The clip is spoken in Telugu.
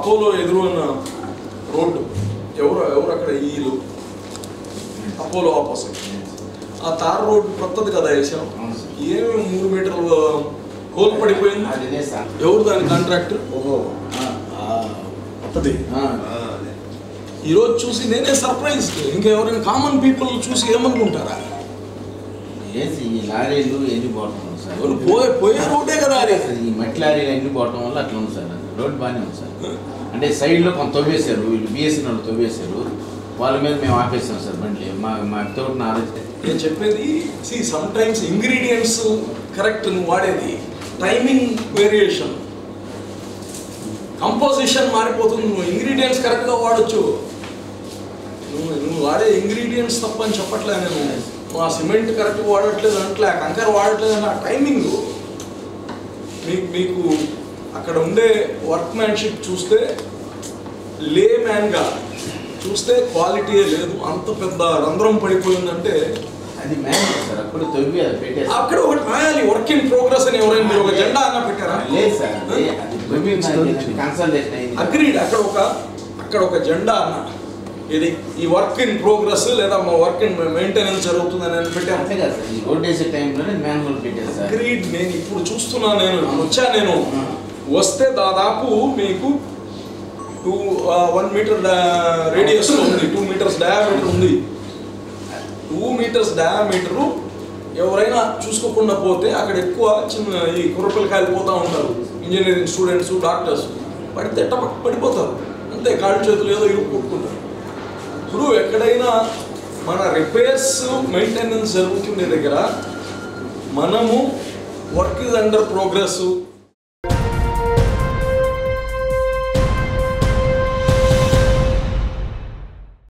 అపోలో ఎదురు ఉన్న రోడ్డు ఎవరు ఎవరు అక్కడ ఈలు అపోలో ఆపోజిట్ ఆ తార్ రోడ్డు కొత్తది కదా వేసాం అవును సార్. ఏమి మూడు మీటర్లు హోల్ పడిపోయింది అది ఇదే సార్ ఎవరు దాని కాంట్రాక్టర్ ఓహో ఆ, కొత్తది ఆ, ఈరోజు చూసి నేనే సర్ప్రైజ్ ఇంకా ఎవరైనా కామన్ పీపుల్ చూసి ఏమనుకుంటారా ఏంటి ఈ లారీలు ఎన్ని పోవటం వల్ల సార్ ఎవరు పోయే పోయే రోడ్డే కదా అది సార్, ఈ మట్టి లారీలు ఎన్ని పోవటం వల్ల అట్లా ఉంది సార్ అది. రోడ్డు బాగానే ఉంది సార్ అంటే సైడ్లో కొంత తవ్వేశారు వీళ్ళు బిఎస్సీ వాళ్ళు తవ్వేశారు వాళ్ళ మీద మేము ఆపేసాం సార్ బండి మా మా తోటి నాలెడ్జ్ నేను చెప్పేది see some times ingredients correct నువ్వు వాడేది టైమింగ్ వేరియేషన్ కంపోజిషన్ మారిపోతుంది నువ్వు ఇంగ్రీడియంట్స్ కరెక్ట్గా వాడచ్చు నువ్వు నువ్వు వాడే ఇంగ్రీడియంట్స్ తప్ప అని చెప్పట్లే నేను మా సిమెంట్ కరెక్ట్ వాడట్లేదు అంటలే కంకర వాడట్లేదు అని ఆ టైమింగ్ మీకు మీకు అక్కడ ఉండే వర్క్మ్యాన్షిప్ చూస్తే లే మ్యాన్గా చూస్తే క్వాలిటీయే లేదు అంత పెద్ద రంధ్రం పడిపోయిందంటే అది మ్యాన్ సార్ అప్పుడు తవ్వి అది పెట్టేసారు అక్కడ ఒకటి రాయాలి వర్క్ ఇన్ ప్రోగ్రెస్ అని ఎవరైనా మీరు ఒక జెండా అన్న పెట్టారా లేదు సార్ అది అది తవ్వి కన్సల్టేషన్ అయింది అగ్రీడ్ అక్కడ ఒక అక్కడ ఒక జెండా అన్న ఇది ఈ వర్క్ ఇన్ ప్రోగ్రెస్ లేదా మా వర్క్ ఇన్ మెయింటెనెన్స్ జరుగుతుందని అని పెట్టాను అంతే కదా సార్ ఈ రోడ్ వేసే టైంలోనే మ్యాన్ హోల్ పెట్టారు సార్ అగ్రీడ్ నేను ఇప్పుడు చూస్తున్నా నేను ఇప్పుడు వచ్చా నేను వస్తే దాదాపు మీకు టూ వన్ మీటర్ రేడియస్ ఉంది టూ మీటర్స్ డయామీటర్ ఉంది టూ మీటర్స్ డయామీటరు ఎవరైనా చూసుకోకుండా పోతే అక్కడ ఎక్కువ చిన్న ఈ కుర్రపిల్లకాయలు పోతూ ఉంటారు ఇంజనీరింగ్ స్టూడెంట్స్ డాక్టర్స్ పడితే టపక్ పడిపోతారు అంతే కాళ్ళు చేతులు ఏదో ఇరుపు కొట్టుకుంటారు ఇప్పుడు ఎక్కడైనా మన రిపేర్స్ మెయింటెనెన్స్ జరుగుతుండే దగ్గర మనము వర్క్ ఇస్ అండర్ ప్రోగ్రెస్